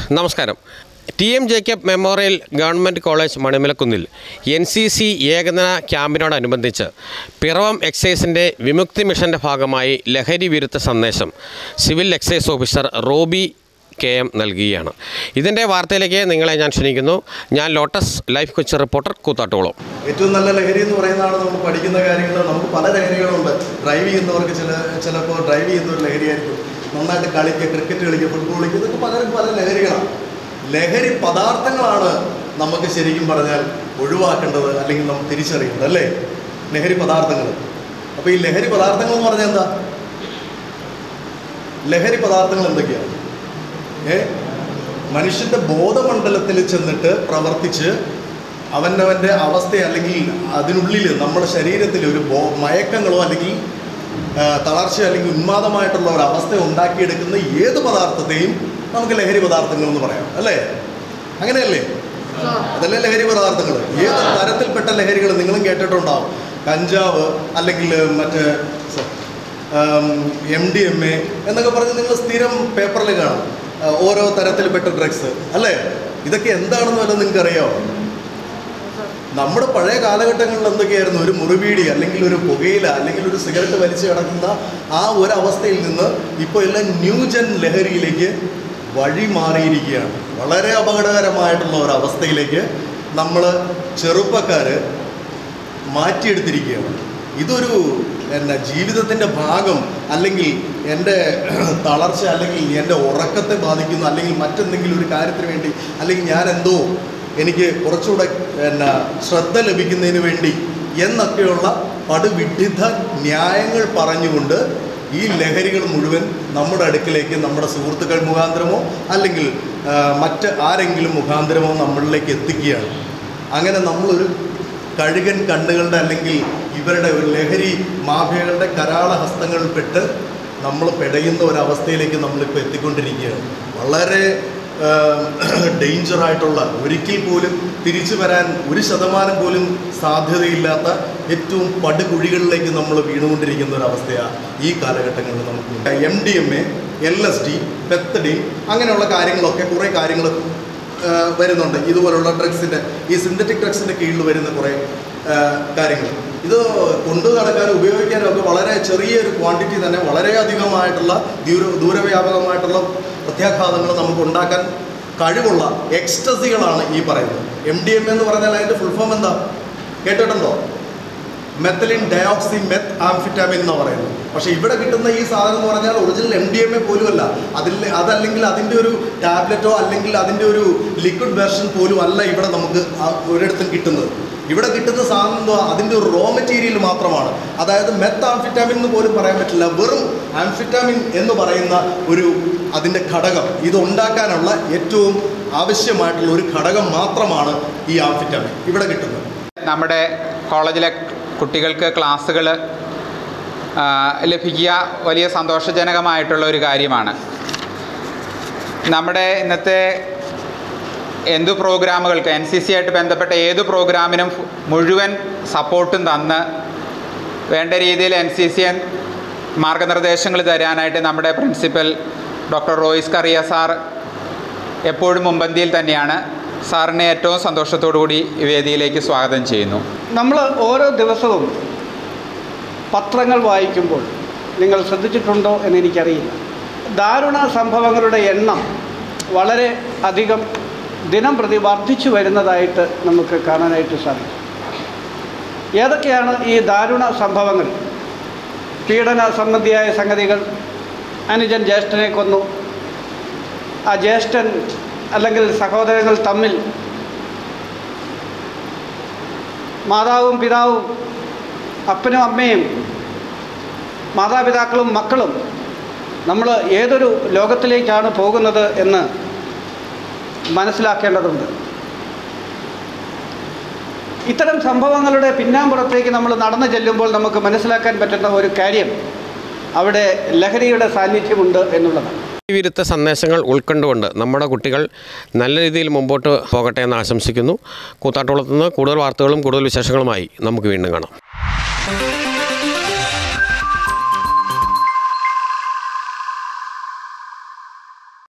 നമസ്കാരം T M Jacob memorial government college മണിമലക്കുന്നിൽ N C C ഏകദിന ക്യാമ്പിനോടനുബന്ധിച്ച് പിറവം എക്സൈസിൻ്റെ വിമുക്തി മിഷൻ്റെ ഭാഗമായി ലഹരി വിരുദ്ധ സന്ദേശം civil excise officer Robi K M നൽകുകയാണ് ഇതിൻ്റെ വാർത്തയിലേക്ക് നിങ്ങളെ ഞാൻ ക്ഷണിക്കുന്നു ഞാൻ Lotus Life Kochi reporter Koothattukulam ഏറ്റവും നല്ല ലഹരി എന്ന് പറയുന്നതാണ് നമ്മൾ പഠിക്കുന്ന കാര്യങ്ങൾ നമുക്ക് പല ലഹരികളുണ്ട് ഡ്രൈവ് ചെയ്യുന്നവർക്ക് ചില ചിലപ്പോൾ ഡ്രൈവ് ചെയ്യുന്ന ഒരു ലഹരിയായിരിക്കും നന്നായിട്ട് കളിക്കുക ക്രിക്കറ്റ് കളിക്കുക ഫുട്ബോൾ കളിക്കുക ഇതൊക്കെ പലരും പല ലഹരികളാണ് ലഹരി പദാർത്ഥങ്ങളാണ് നമുക്ക് ശരിക്കും പറഞ്ഞാൽ ഒഴിവാക്കേണ്ടത് അല്ലെങ്കിൽ നമ്മൾ തിരിച്ചറിയേണ്ടത് അല്ലേ ലഹരി പദാർത്ഥങ്ങൾ അപ്പോൾ ഈ ലഹരി പദാർത്ഥങ്ങൾ എന്ന് പറഞ്ഞാൽ എന്താ ലഹരി പദാർത്ഥങ്ങൾ എന്തൊക്കെയാണ് ഏ മനുഷ്യൻ്റെ ബോധമണ്ഡലത്തിൽ ചെന്നിട്ട് പ്രവർത്തിച്ച് അവനവൻ്റെ അവസ്ഥ അല്ലെങ്കിൽ അതിനുള്ളിൽ നമ്മുടെ ശരീരത്തിൽ ഒരു ബോ മയക്കങ്ങളോ അല്ലെങ്കിൽ ആ, തളർച്ച അല്ലെങ്കിൽ ഉന്മാദമായിട്ടുള്ള ഒരു അവസ്ഥ ഉണ്ടാക്കിയെടുക്കുന്ന ഏത് പദാർത്ഥത്തെയും നമുക്ക് ലഹരി പദാർത്ഥങ്ങൾ എന്ന് പറയാം അല്ലേ അങ്ങനെയല്ലേ അതല്ലേ ലഹരി പദാർത്ഥങ്ങൾ ഏത് തരത്തിൽപ്പെട്ട ലഹരികൾ നിങ്ങളും കേട്ടിട്ടുണ്ടാവും കഞ്ചാവ് അല്ലെങ്കിൽ മറ്റേ എം ഡി എം എ എന്നൊക്കെ പറഞ്ഞ് നിങ്ങൾ സ്ഥിരം പേപ്പറിൽ കാണും ആ, ഓരോ തരത്തിൽപ്പെട്ട ഡ്രഗ്സ് അല്ലേ ഇതൊക്കെ എന്താണെന്ന് വല്ല നിങ്ങൾക്ക് അറിയാമോ നമ്മുടെ പഴയ കാലഘട്ടങ്ങളിൽ എന്തൊക്കെയായിരുന്നു ഒരു മുറിവീടി അല്ലെങ്കിൽ ഒരു പുകയില അല്ലെങ്കിൽ ഒരു സിഗരറ്റ് വലിച്ചു കിടക്കുന്ന ആ ഒരു അവസ്ഥയിൽ നിന്ന് ഇപ്പോൾ എല്ലാം ന്യൂജൻ ലഹരിയിലേക്ക് വഴി മാറിയിരിക്കുകയാണ് വളരെ അപകടകരമായിട്ടുള്ള ഒരു അവസ്ഥയിലേക്ക് നമ്മൾ ചെറുപ്പക്കാർ മാറ്റിയെടുത്തിരിക്കുകയാണ് ഇതൊരു എന്നാ ജീവിതത്തിൻ്റെ ഭാഗം അല്ലെങ്കിൽ എൻ്റെ തളർച്ച അല്ലെങ്കിൽ എൻ്റെ ഉറക്കത്തെ ബാധിക്കുന്നു അല്ലെങ്കിൽ മറ്റെന്തെങ്കിലും ഒരു കാര്യത്തിന് വേണ്ടി അല്ലെങ്കിൽ ഞാൻ എന്തോ എനിക്ക് കുറച്ചുകൂടെ എന്നാ ശ്രദ്ധ ലഭിക്കുന്നതിന് വേണ്ടി എന്നൊക്കെയുള്ള പടുവിഡിത ന്യായങ്ങൾ പറഞ്ഞുകൊണ്ട് ഈ ലഹരികൾ മുഴുവൻ നമ്മുടെ അടുക്കിലേക്ക് നമ്മുടെ സുഹൃത്തുക്കൾ മുഖാന്തരമോ അല്ലെങ്കിൽ ആ, മറ്റ് ആരെങ്കിലും മുഖാന്തരമോ നമ്മളിലേക്ക് എത്തിക്കുകയാണ് അങ്ങനെ നമ്മളൊരു കഴുകൻ കണ്ണുകളുടെ അല്ലെങ്കിൽ ഇവരുടെ ഒരു ലഹരി മാഫിയകളുടെ കരാള ഹസ്തങ്ങളിൽപ്പെട്ട് നമ്മൾ പെടയുന്ന ഒരവസ്ഥയിലേക്ക് നമ്മളിപ്പോൾ എത്തിക്കൊണ്ടിരിക്കുകയാണ് വളരെ ഡേഞ്ചർ ആയിട്ടുള്ള ഒരിക്കൽ പോലും തിരിച്ചു വരാൻ ഒരു ശതമാനം പോലും സാധ്യതയില്ലാത്ത ഏറ്റവും പടുകുഴികളിലേക്ക് നമ്മൾ വീണുകൊണ്ടിരിക്കുന്ന ഒരു അവസ്ഥയാണ് ഈ കാലഘട്ടങ്ങളിൽ നമുക്ക് M D M A L S D pethidine അങ്ങനെയുള്ള കാര്യങ്ങളൊക്കെ കുറേ കാര്യങ്ങൾ ആഹ് വരുന്നുണ്ട് ഇതുപോലുള്ള ഡ്രഗ്സിൻ്റെ ഈ സിന്തറ്റിക് ഡ്രഗ്സിൻ്റെ കീഴിൽ വരുന്ന കുറേ കാര്യങ്ങൾ ഇത് കൊണ്ടു നടക്കാനും ഉപയോഗിക്കാനും ഒക്കെ വളരെ ചെറിയൊരു ക്വാണ്ടിറ്റി തന്നെ വളരെയധികമായിട്ടുള്ള ദൂര ദൂരവ്യാപകമായിട്ടുള്ള പ്രത്യാഘാതങ്ങൾ നമുക്ക് ഉണ്ടാക്കാൻ കഴിവുള്ള എക്സ്റ്റസികളാണ് ഈ പറയുന്നത് എം ഡി എം എന്ന് പറഞ്ഞാൽ അതിൻ്റെ ഫുൾ ഫോം എന്താ കേട്ടിട്ടുണ്ടോ മെത്തലിൻ ഡയോക്സി മെത്ത് ആംഫിറ്റാമിൻ എന്ന് പറയുന്നത് പക്ഷേ ഇവിടെ കിട്ടുന്ന ഈ സാധനം എന്ന് പറഞ്ഞാൽ original M D M A പോലുമല്ല അതിൽ അതല്ലെങ്കിൽ അതിൻ്റെ ഒരു ടാബ്ലറ്റോ അല്ലെങ്കിൽ അതിൻ്റെ ഒരു ലിക്വിഡ് വെർഷൻ പോലും അല്ല ഇവിടെ നമുക്ക് ആ ഒരിടത്തും കിട്ടുന്നത് ഇവിടെ കിട്ടുന്ന സാധനം എന്തോ അതിൻ്റെ ഒരു റോ മെറ്റീരിയൽ മാത്രമാണ് അതായത് മെത്ത് ആംഫിറ്റാമിൻ എന്ന് പോലും പറയാൻ പറ്റില്ല വെറും ആംഫിറ്റാമിൻ എന്ന് പറയുന്ന ഒരു അതിൻ്റെ ഘടകം ഇത് ഉണ്ടാക്കാനുള്ള ഏറ്റവും ആവശ്യമായിട്ടുള്ള ഒരു ഘടകം മാത്രമാണ് ഈ ആംഫിറ്റാമിൻ ഇവിടെ കിട്ടുന്നത് നമ്മുടെ കോളേജിലെ കുട്ടികൾക്ക് ക്ലാസ്സുകൾ ലഭിക്കുക വലിയ സന്തോഷജനകമായിട്ടുള്ള ഒരു കാര്യമാണ് നമ്മുടെ ഇന്നത്തെ എന്തു പ്രോഗ്രാമുകൾക്ക് എൻ സി സി ആയിട്ട് ബന്ധപ്പെട്ട ഏത് പ്രോഗ്രാമിനും ഫു- മുഴുവൻ സപ്പോർട്ടും തന്ന് വേണ്ട രീതിയിൽ എൻ സി സി മാർഗനിർദ്ദേശങ്ങൾ തരാനായിട്ട് നമ്മുടെ principal doctor Royce Kariya sir എപ്പോഴും മുമ്പന്തിയിൽ തന്നെയാണ് സാറിനെ ഏറ്റവും സന്തോഷത്തോടു കൂടി ഈ വേദിയിലേക്ക് സ്വാഗതം ചെയ്യുന്നു നമ്മൾ ഓരോ ദിവസവും പത്രങ്ങൾ വായിക്കുമ്പോൾ നിങ്ങൾ ശ്രദ്ധിച്ചിട്ടുണ്ടോ എന്ന് എനിക്കറിയില്ല ദാരുണ സംഭവങ്ങളുടെ എണ്ണം വളരെ അധികം ദിനം പ്രതി വർദ്ധിച്ചു വരുന്നതായിട്ട് നമുക്ക് കാണാനായിട്ട് സാധിക്കും ഏതൊക്കെയാണ് ഈ ദാരുണ സംഭവങ്ങൾ പീഡന സംബന്ധിയായ സംഗതികൾ അനുജൻ ജ്യേഷ്ഠനെ കൊന്നു ആ ജ്യേഷ്ഠൻ അല്ലെങ്കിൽ സഹോദരങ്ങൾ തമ്മിൽ മാതാവും പിതാവും അപ്പനും അമ്മയും മാതാപിതാക്കളും മക്കളും നമ്മൾ ഏതൊരു ലോകത്തിലേക്കാണ് പോകുന്നത് എന്ന് മനസ്സിലാക്കേണ്ടതുണ്ട് ഇത്തരം സംഭവങ്ങളുടെ പിന്നാമ്പുറത്തേക്ക് നമ്മൾ നടന്നു ചെല്ലുമ്പോൾ നമുക്ക് മനസ്സിലാക്കാൻ പറ്റുന്ന ഒരു കാര്യം അവിടെ ലഹരിയുടെ സാന്നിധ്യമുണ്ട് എന്നുള്ളതാണ് ഈ വിരുദ്ധ സന്ദേശങ്ങൾ ഉൾക്കൊണ്ടുകൊണ്ട് നമ്മുടെ കുട്ടികൾ നല്ല രീതിയിൽ മുമ്പോട്ട് പോകട്ടെ എന്ന് ആശംസിക്കുന്നു കൂത്താട്ടുകുളത്ത് നിന്ന് കൂടുതൽ വാർത്തകളും കൂടുതൽ വിശേഷങ്ങളുമായി നമുക്ക് വീണ്ടും കാണാം